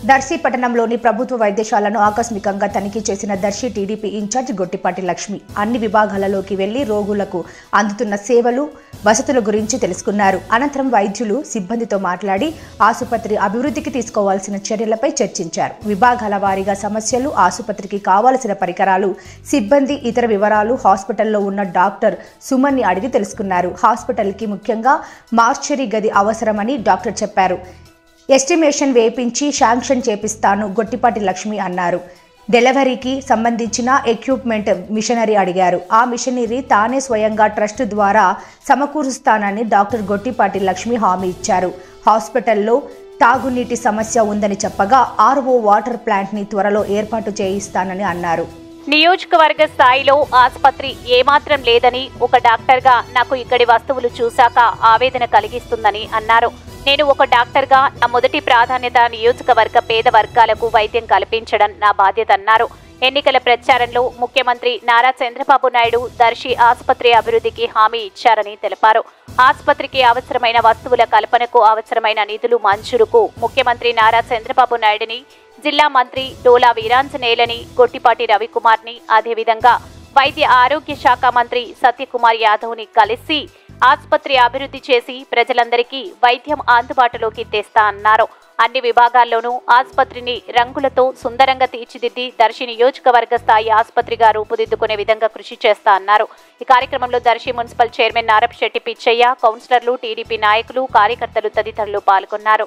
దర్శి పట్టణంలోని ప్రభుత్వ వైద్యశాలను ఆకస్మికంగా తనిఖీ చేసిన దర్శి టీడీపీ ఇన్ఛార్జ్ గొట్టిపాటి లక్ష్మి అన్ని విభాగాలలోకి వెళ్లి రోగులకు అందుతున్న సేవలు వసతుల గురించి తెలుసుకున్నారు అనంతరం వైద్యులు సిబ్బందితో మాట్లాడి ఆసుపత్రి అభివృద్ధికి తీసుకోవాల్సిన చర్యలపై చర్చించారు విభాగాల వారీగా సమస్యలు ఆసుపత్రికి కావాల్సిన పరికరాలు సిబ్బంది ఇతర వివరాలు హాస్పిటల్లో ఉన్న డాక్టర్ సుమన్ని అడిగి తెలుసుకున్నారు హాస్పిటల్కి ముఖ్యంగా మార్చరీ గది అవసరమని డాక్టర్ చెప్పారు ఎస్టిమేషన్ వేపించి శాంక్షన్ చేపిస్తాను గొట్టిపాటి లక్ష్మి అన్నారు డెలివరీకి సంబంధించిన ఎక్విప్మెంట్ మిషనరీ అడిగారు ఆ మిషనరీ తానే స్వయంగా ట్రస్ట్ ద్వారా సమకూరుస్తానని డాక్టర్ గొట్టిపాటి లక్ష్మి హామీ ఇచ్చారు హాస్పిటల్లో తాగునీటి సమస్య ఉందని చెప్పగా ఆర్ఓ వాటర్ ప్లాంట్ని త్వరలో ఏర్పాటు చేయిస్తానని అన్నారు నియోజకవర్గ స్థాయిలో ఆసుపత్రి ఏమాత్రం లేదని ఒక డాక్టర్గా నాకు ఇక్కడి వస్తువులు చూశాక ఆవేదన కలిగిస్తుందని అన్నారు నేను ఒక డాక్టర్గా నా మొదటి ప్రాధాన్యత నియోజకవర్గ పేద వర్గాలకు వైద్యం కల్పించడం నా బాధ్యత అన్నారు ఎన్నికల ప్రచారంలో ముఖ్యమంత్రి నారా చంద్రబాబు నాయుడు దర్శి ఆసుపత్రి అభివృద్ధికి హామీ ఇచ్చారని తెలిపారు ఆసుపత్రికి అవసరమైన వస్తువుల కల్పనకు అవసరమైన నిధులు మంజూరుకు ముఖ్యమంత్రి నారా చంద్రబాబు నాయుడిని జిల్లా మంత్రి డోలా వీరాంజనేయులని గొట్టిపాటి రవికుమార్ని అదేవిధంగా వైద్య ఆరోగ్య శాఖ మంత్రి సత్యకుమార్ యాదవ్ని కలిసి ఆసుపత్రి అభివృద్ధి చేసి ప్రజలందరికీ వైద్యం అందుబాటులోకి తెస్తా అన్నారు అన్ని విభాగాల్లోనూ ఆసుపత్రిని రంగులతో సుందరంగా తీర్చిదిద్ది దర్శి నియోజకవర్గ స్థాయి ఆసుపత్రిగా రూపుదిద్దుకునే విధంగా కృషి చేస్తా అన్నారు ఈ కార్యక్రమంలో Darsi municipal chairman Narapusetty Pichaiah కౌన్సిలర్లు టీడీపీ నాయకులు కార్యకర్తలు తదితరులు పాల్గొన్నారు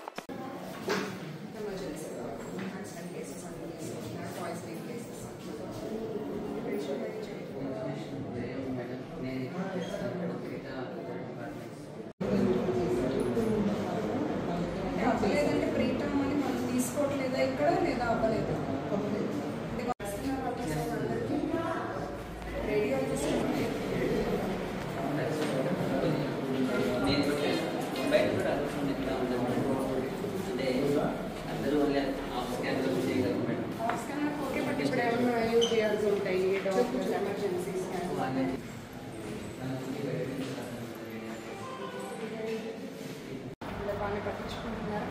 అంటే అవ్వలేదంటే ప్రీటమ్ అని మనం తీసుకోవట్లేదా ఇక్కడ లేదా అవ్వలేదు అంటే వస్తున్నారు వాళ్ళకి సార్ అందరికీ రేడియాలజిస్ట్ ఉంటే బయట కూడా ఆలోచన ఎట్లా ఉండదు అంటే అందరూ వల్ల ఆఫీస్ క్యాన్సర్ చేయగలరు మేడం స్కానర్ ఓకే బట్ ఇప్పుడు ఏమైనా యూజ్ చేయాల్సి ఉంటాయి డాక్టర్స్ ఎమర్జెన్సీ స్కాన్ వాళ్ళని బాగానే పట్టించుకుంటున్నారా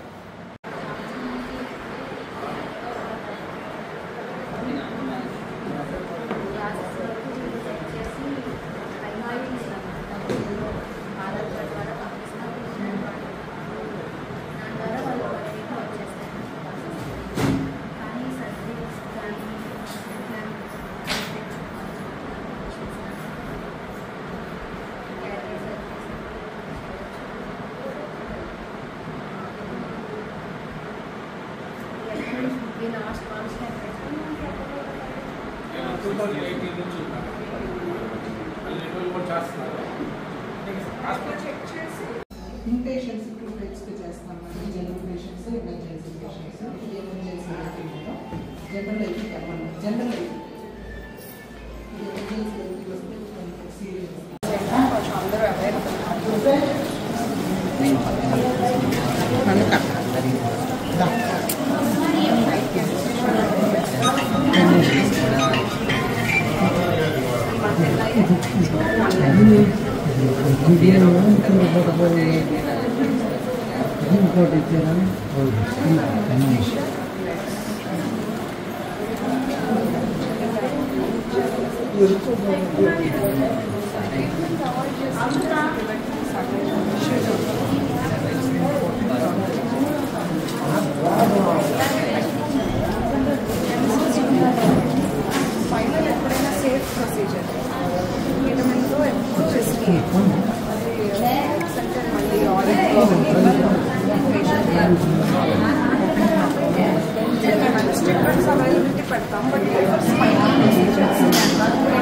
టూ థౌజండ్ ఎయిటీన్ నుంచి ఉన్నాను మళ్ళీ రోజులు కూడా చేస్తున్నారు హాస్పిటల్ చెక్ చేసి ఇన్పేషెంట్స్ టూ టైప్స్కి చేస్తాం madam general patients emergency patients emergency అయితే జనరల్ అయితే చెప్పండి జనరల్ అయితే ఎమర్జెన్సీ అయితే వస్తే కొంచెం సీరియస్ కొంచెం అందరూ అవైలబుల్ ఫైనల్ ఎప్పుడైనా సేఫ్ ప్రొసీజర్ ట్రీట్మెంట్లో ఎప్పుడు రిస్క్ సెంటర్ మళ్ళీ స్టిక్కర్స్ అవైలబిలిటీ పెడతాం బట్ ఫైనల్ ప్రొసీజర్స్